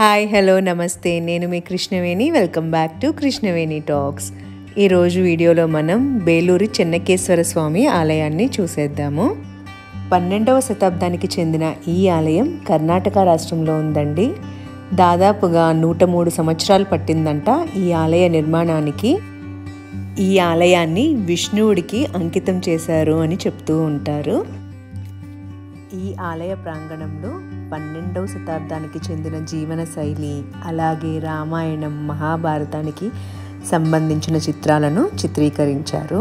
hi hello నమస్తే నేను మీ Krishnaveni welcome back to Krishnaveni talks ఈరోజు వీడియోలో మనం బేలూరి చెన్నకేశ్వర స్వామి ఆలయాన్ని చూసేద్దాము పన్నెండవ శతాబ్దానికి చెందిన ఈ ఆలయం కర్ణాటక రాష్ట్రంలో ఉందండి దాదాపుగా నూట మూడు సంవత్సరాలు పట్టిందంట ఈ ఆలయ నిర్మాణానికి ఈ ఆలయాన్ని విష్ణువుడికి అంకితం చేశారు అని చెప్తూ ఉంటారు ఈ ఆలయ ప్రాంగణంలో పన్నెండవ శతాబ్దానికి చెందిన జీవన శైలి అలాగే రామాయణం మహాభారతానికి సంబంధించిన చిత్రాలను చిత్రీకరించారు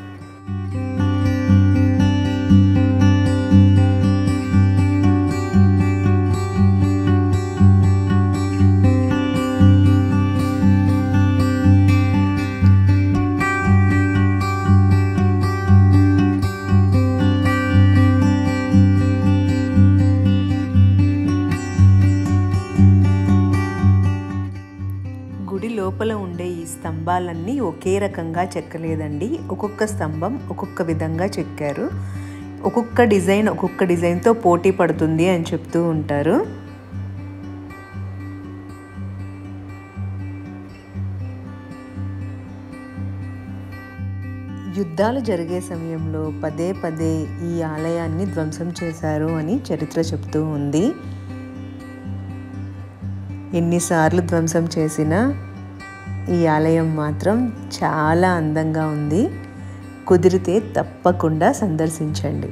గుడి లోపల ఉండే ఈ స్తంభాలన్నీ ఒకే రకంగా చెక్కలేదండి ఒక్కొక్క స్తంభం ఒక్కొక్క విధంగా చెక్కారు ఒక్కొక్క డిజైన్ ఒక్కొక్క డిజైన్తో పోటీ పడుతుంది అని చెప్తూ ఉంటారు యుద్ధాలు జరిగే సమయంలో పదే పదే ఈ ఆలయాన్ని ధ్వంసం చేశారు అని చరిత్ర చెప్తూ ఉంది ఎన్నిసార్లు ధ్వంసం చేసినా ఈ ఆలయం మాత్రం చాలా అందంగా ఉంది కుదిరితే తప్పకుండా సందర్శించండి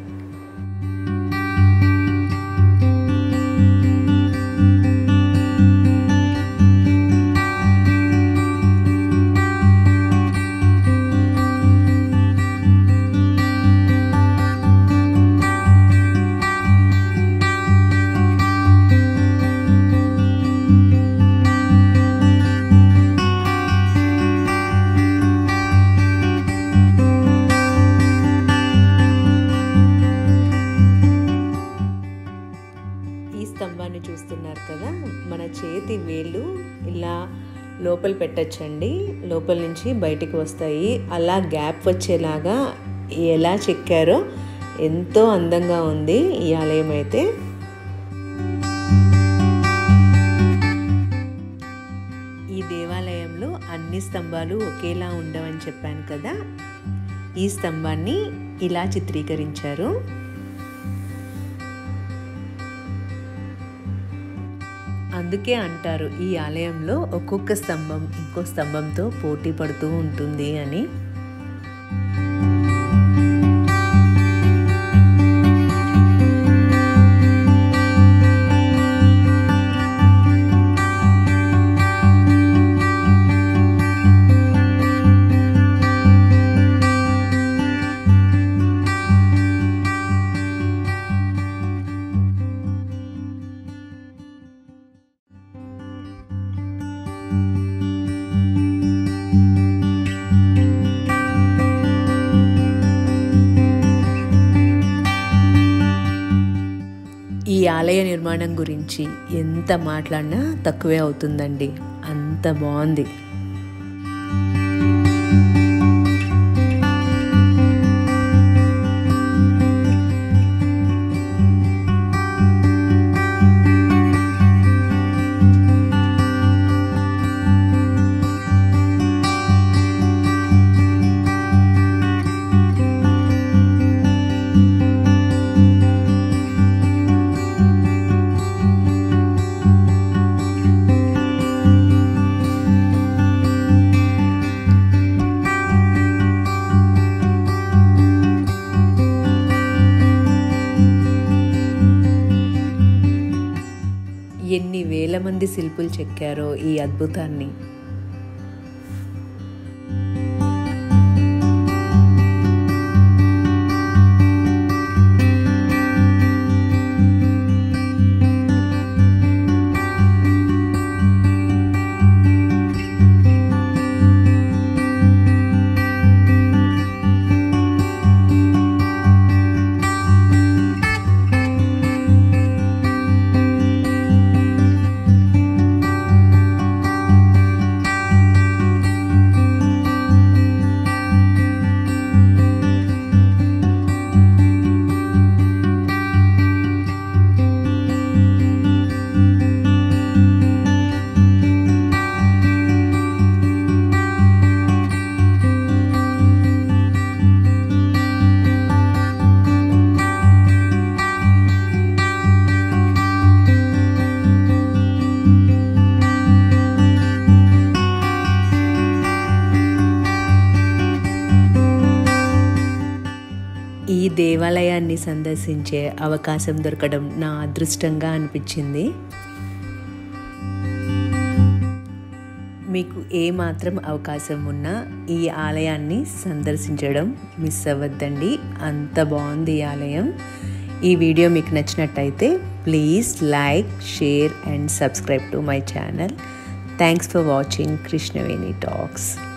ఈ స్తంభాన్ని చూస్తున్నారు కదా మన చేతి వేళ్ళు ఇలా లోపల పెట్టచ్చండి లోపల నుంచి బయటికి వస్తాయి అలా గ్యాప్ వచ్చేలాగా ఎలా చెక్కారో ఎంతో అందంగా ఉంది ఈ ఆలయం అయితే ఈ దేవాలయంలో అన్ని స్తంభాలు ఒకేలా ఉండవని చెప్పాను కదా ఈ స్తంభాన్ని ఇలా చిత్రీకరించారు అందుకే అంటారు ఈ ఆలయంలో ఒక్కొక్క స్తంభం ఇంకో స్తంభంతో పోటీ పడుతూ ఉంటుంది అని ఈ ఆలయ నిర్మాణం గురించి ఎంత మాట్లాడినా తక్కువే అవుతుందండి అంత బాగుంది ఎన్ని వేల మంది శిల్పులు చెక్కారో ఈ అద్భుతాన్ని దేవాలయాన్ని సందర్శించే అవకాశం దొరకడం నా అదృష్టంగా అనిపించింది మీకు ఏ మాత్రం అవకాశం ఉన్నా ఈ ఆలయాన్ని సందర్శించడం మిస్ అవ్వద్దండి అంత బాగుంది ఈ ఆలయం ఈ వీడియో మీకు నచ్చినట్టయితే please like share and subscribe to my channel thanks for watching Krishnaveni talks